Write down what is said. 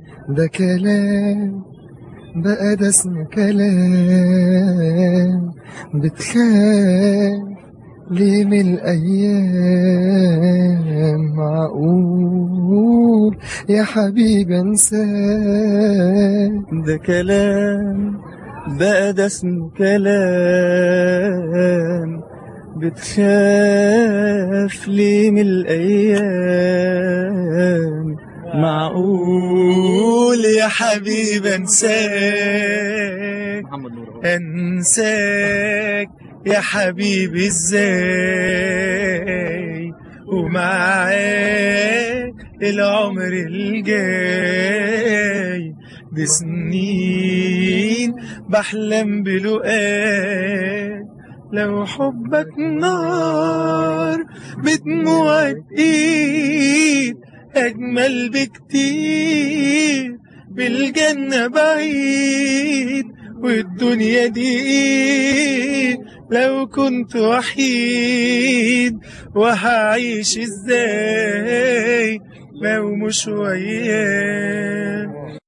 ده كلام بقى ده اسمه كلام بتخاف ليه من الأيام معقول يا حبيبي انساك ده كلام بقى ده اسمه كلام بتخاف ليه من الأيام معقول يا حبيبي انساك محمد نور انساك يا حبيبي ازاي ومعاك العمر الجاي دي سنين بحلم بلقاك لو حبك نار بدموع ايد اجمل بكتير بالجنة بعيد والدنيا دي إيه لو كنت وحيد وهعيش ازاي لو مش وياك